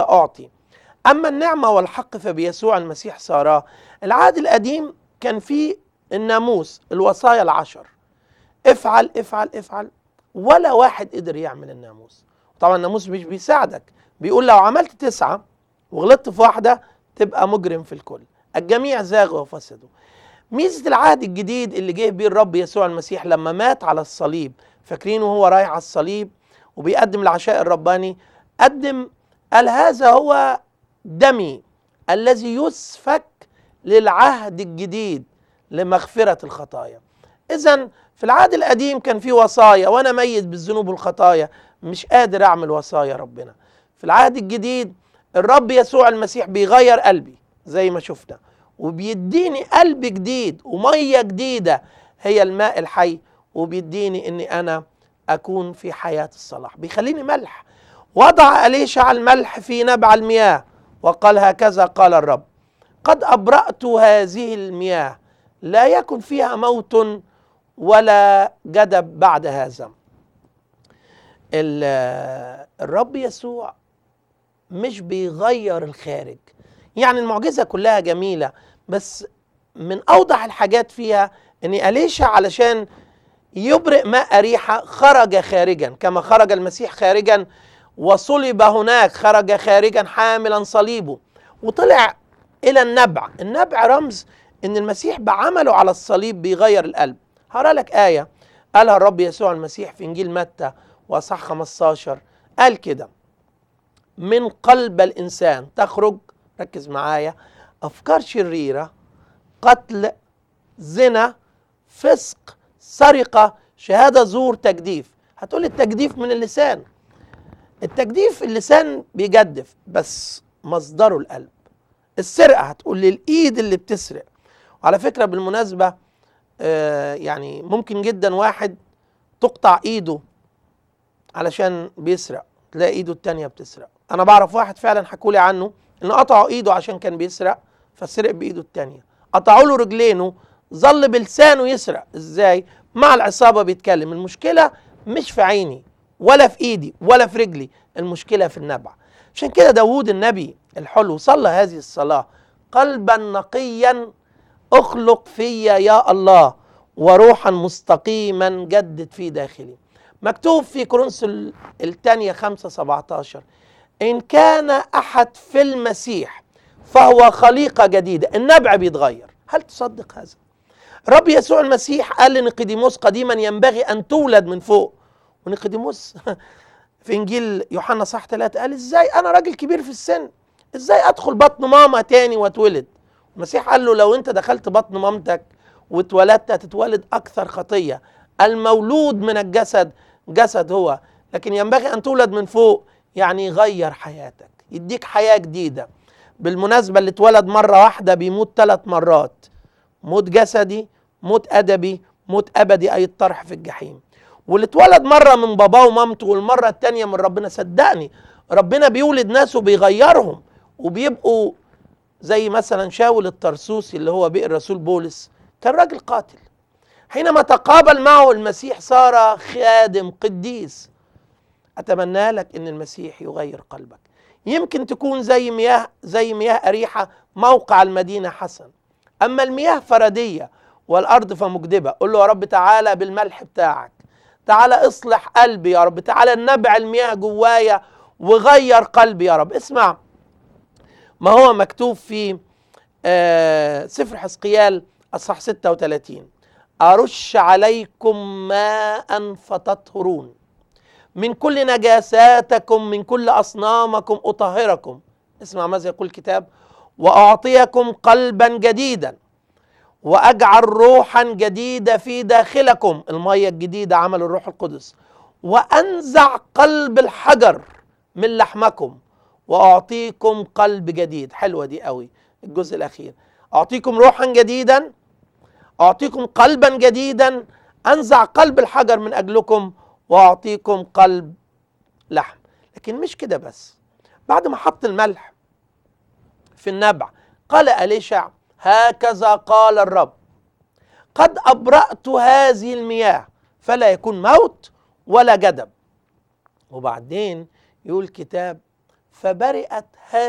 أعطي أما النعمة والحق فبيسوع المسيح صارا العهد القديم كان فيه الناموس الوصايا العشر افعل افعل افعل ولا واحد قدر يعمل الناموس طبعا الناموس مش بيساعدك بيقول لو عملت تسعة وغلطت في واحدة تبقى مجرم في الكل الجميع زاغوا وفسدوا ميزة العهد الجديد اللي جه بيه الرب يسوع المسيح لما مات على الصليب فاكرين وهو رايح على الصليب وبيقدم العشاء الرباني قدم قال هذا هو دمي الذي يسفك للعهد الجديد لمغفرة الخطايا إذا في العهد القديم كان في وصايا وأنا ميت بالذنوب والخطايا مش قادر أعمل وصايا ربنا في العهد الجديد الرب يسوع المسيح بيغير قلبي زي ما شفنا وبيديني قلب جديد ومية جديدة هي الماء الحي وبيديني اني انا اكون في حياة الصلاح بيخليني ملح وضع أليشع الملح في نبع المياه وقال هكذا قال الرب قد أبرأت هذه المياه لا يكن فيها موت ولا جدب بعد هذا الرب يسوع مش بيغير الخارج يعني المعجزة كلها جميلة بس من أوضح الحاجات فيها أن أليشع علشان يبرئ ماء أريحة خرج خارجا كما خرج المسيح خارجا وصلب هناك خرج خارجا حاملا صليبه وطلع إلى النبع النبع رمز أن المسيح بعمله على الصليب بيغير القلب هقرا لك آية قالها الرب يسوع المسيح في إنجيل متى وأصح 15 قال كده من قلب الإنسان تخرج ركز معايا أفكار شريرة قتل زنا فسق سرقة شهادة زور تجديف هتقول التجديف من اللسان التجديف اللسان بيجدف بس مصدره القلب السرقة هتقول لي الإيد اللي بتسرق وعلى فكرة بالمناسبة آه يعني ممكن جدا واحد تقطع إيده علشان بيسرق تلاقي إيده التانية بتسرق أنا بعرف واحد فعلا حكولي عنه إن قطعوا إيده عشان كان بيسرق فسرق بإيده التانية قطعوا له رجلينه ظل بلسانه يسرق ازاي مع العصابة بيتكلم المشكلة مش في عيني ولا في ايدي ولا في رجلي المشكلة في النبع عشان كده داوود النبي الحلو صلى هذه الصلاة قلبا نقيا اخلق فيا يا الله وروحا مستقيما جدد في داخلي مكتوب في كورنثوس الثانية خمسة سبعتاشر إن كان أحد في المسيح فهو خليقة جديدة النبع بيتغير هل تصدق هذا رب يسوع المسيح قال لنقديموس قديما ينبغي أن تولد من فوق ونقديموس في إنجيل يوحنا صح ثلاثة قال إزاي أنا راجل كبير في السن إزاي أدخل بطن ماما تاني واتولد المسيح قال له لو أنت دخلت بطن مامتك واتولدت هتتولد أكثر خطية المولود من الجسد جسد هو لكن ينبغي أن تولد من فوق يعني يغير حياتك يديك حياة جديدة بالمناسبة اللي اتولد مرة واحدة بيموت ثلاث مرات موت جسدي موت أدبي موت أبدي أي الطرح في الجحيم واللي اتولد مرة من باباه ومامته والمرة التانية من ربنا صدقني ربنا بيولد ناس وبيغيرهم وبيبقوا زي مثلا شاول الطرسوسي اللي هو بئر رسول بولس كان راجل قاتل حينما تقابل معه المسيح صار خادم قديس أتمنى لك أن المسيح يغير قلبك يمكن تكون زي مياه زي مياه أريحة موقع المدينة حسن أما المياه فردية والأرض فمجدبة قل له يا رب تعالى بالملح بتاعك تعالى اصلح قلبي يا رب تعالى نبع المياه جوايا وغير قلبي يا رب اسمع ما هو مكتوب في آه سفر حسقيال أصح 36 أرش عليكم ماء فتطهرون من كل نجاساتكم من كل أصنامكم أطهركم اسمع ماذا يقول الكتاب وأعطيكم قلبا جديدا وأجعل روحا جديدة في داخلكم المية الجديدة عمل الروح القدس وأنزع قلب الحجر من لحمكم وأعطيكم قلب جديد حلوة دي قوي الجزء الأخير أعطيكم روحا جديدا أعطيكم قلبا جديدا أنزع قلب الحجر من أجلكم واعطيكم قلب لحم لكن مش كده بس بعد ما حط الملح في النبع قال أليشع هكذا قال الرب قد أبرأت هذه المياه فلا يكون موت ولا جدب وبعدين يقول الكتاب فبرئت